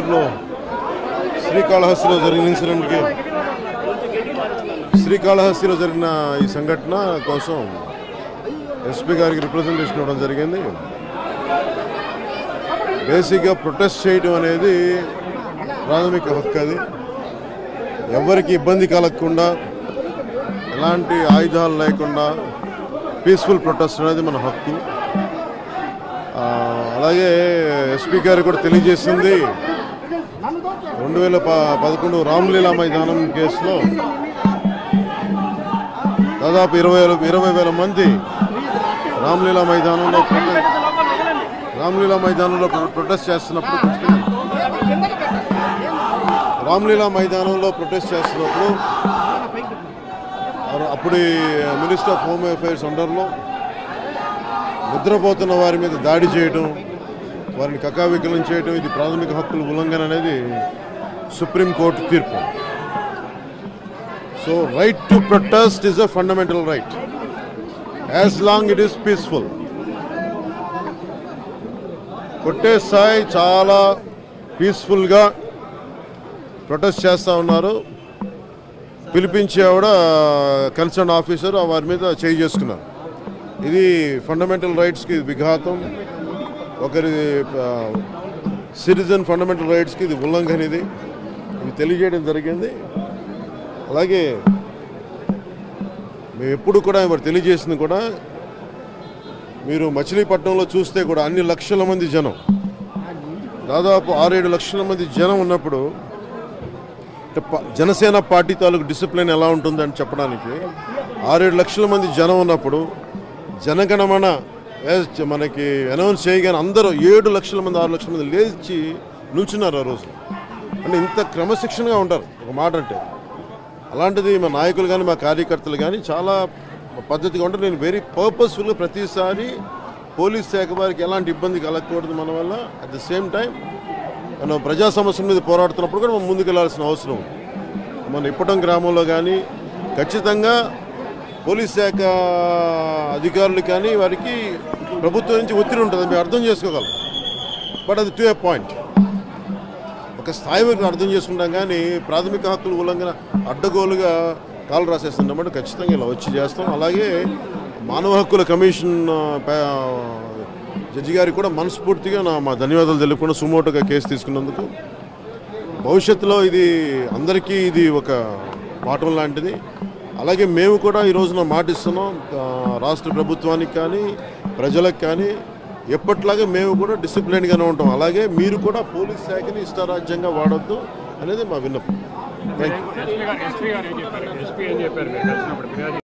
కోర్టులో శ్రీకాళహస్తిలో జరిగిన ఇన్సిడెంట్కి శ్రీకాళహస్తిలో జరిగిన ఈ సంఘటన కోసం ఎస్పీ గారికి రిప్రజెంటేషన్ ఇవ్వడం జరిగింది బేసిక్గా ప్రొటెస్ట్ చేయడం అనేది ప్రాథమిక హక్కు అది ఎవరికి ఇబ్బంది కలగకుండా ఎలాంటి ఆయుధాలు లేకుండా పీస్ఫుల్ ప్రొటెస్ట్ అనేది మన హక్కు ఆ, అలాగే ఎస్పీ గారు కూడా తెలియజేసింది రెండు వేల ప పదకొండు రామ్లీలా మైదానం కేసులో దాదాపు ఇరవై వేల ఇరవై వేల మంది రామ్లీలా మైదానంలో ప్రొటె- రామ్లీలా మైదానంలో ప్రొ- ప్రొటెస్ట్ చేస్తున్నప్పుడు రామ్లీలా మైదానంలో ప్రొటెస్ట్ చేస్తున్నప్పుడు అర- అప్పుడు మినిస్టర్ ఆఫ్ హోమ్ అఫైర్స్ అండర్లో నిద్రపోతున్న వారి మీద దాడి చేయడం వారిని కకావికలం చేయడం ఇది ప్రాథమిక హక్కుల ఉల్లంఘన అనేది సుప్రీంకోర్టు తీర్పు so right to protest is a fundamental right as long it is peaceful కొట్టే స్థాయి చాలా పీస్ఫుల్గా ప్రొటెస్ట్ చేస్తూ ఉన్నారు పిలిపించి ఆవిడ కన్సర్న్ ఆఫీసర్ వారి మీద చేయి చేసుకున్నారు ఇది ఫండమెంటల్ రైట్స్కి విఘాతం ఒకరి సిటిజన్ ఫండమెంటల్ రైట్స్కి ఇది ఉల్లంఘన ఇది ఇది తెలియజేయడం జరిగింది అలాగే మేము ఎప్పుడు కూడా మరి తెలియజేసింది కూడా మీరు మచిలీపట్నంలో చూస్తే కూడా అన్ని లక్షల మంది జనం దాదాపు ఆరేడు లక్షల మంది జనం ఉన్నప్పుడు అంటే ప- జనసేన పార్టీ తాలూకు డిసిప్లిన్ ఎలా ఉంటుందని చెప్పడానికి ఆరేడు లక్షల మంది జనం ఉన్నప్పుడు జనగణమన ఏ- మనకి అనౌన్స్ చేయగానే అందరూ ఏడు లక్షల మంది ఆరు లక్షల మంది లేచి నుంచున్నారు ఆ రోజు అంటే ఇంత క్రమశిక్షణగా ఉంటారు ఒక మాట అంటే అలాంటిది మా నాయకులు కానీ మా కార్యకర్తలు కానీ చాలా పద్ధతిగా ఉంటారు నేను వెరీ పర్పస్ఫుల్గా ప్రతిసారి పోలీస్ శాఖ వారికి ఎలాంటి ఇబ్బంది కలగకూడదు మన వల్ల అట్ ద సేమ్ టైం మనం ప్రజా సమస్యల మీద పోరాడుతున్నప్పుడు కూడా మనం ముందుకు వెళ్ళాల్సిన అవసరం ఉంది. మన ఇప్పటం గ్రామంలో కానీ ఖచ్చితంగా పోలీస్ శాఖ అధికారులు కానీ వారికి ప్రభుత్వం నుంచి ఒత్తిడి ఉంటుంది మేము అర్థం చేసుకోగలం బట్ అది టు ఏ పాయింట్ ఒక స్థాయి వరకు అర్థం చేసుకుంటాం కానీ ప్రాథమిక హక్కుల ఉల్లంఘన అడ్డగోలుగా కాలు రాసేస్తున్నప్పుడు ఖచ్చితంగా ఇలా వచ్చి చేస్తాం అలాగే మానవ హక్కుల కమిషన్ ఆ, పే- జడ్జి గారికి కూడా మనస్ఫూర్తిగా నా మా ధన్యవాదాలు తెలుపుకున్న సుమోటోగా కేసు తీసుకున్నందుకు భవిష్యత్తులో ఇది అందరికీ ఇది ఒక పాఠం లాంటిది అలాగే మేము కూడా ఈ రోజున మాటిస్తున్నాం ఆ, రాష్ట్ర ప్రభుత్వానికి కానీ ప్రజలకు కానీ ఎప్పట్లాగే మేము కూడా డిసిప్లిన్గానే ఉంటాం అలాగే మీరు కూడా పోలీస్ శాఖని ఇష్టారాజ్యంగా వాడొద్దు అనేది మా విన్నపం థ్యాంక్ యూ ఎస్పీ గారు ఎస్పీ గారు ఏం చెప్పారు ఎస్పీ ఏం చెప్పారు మీరు కలిసినప్పుడు ఫిర్యాదు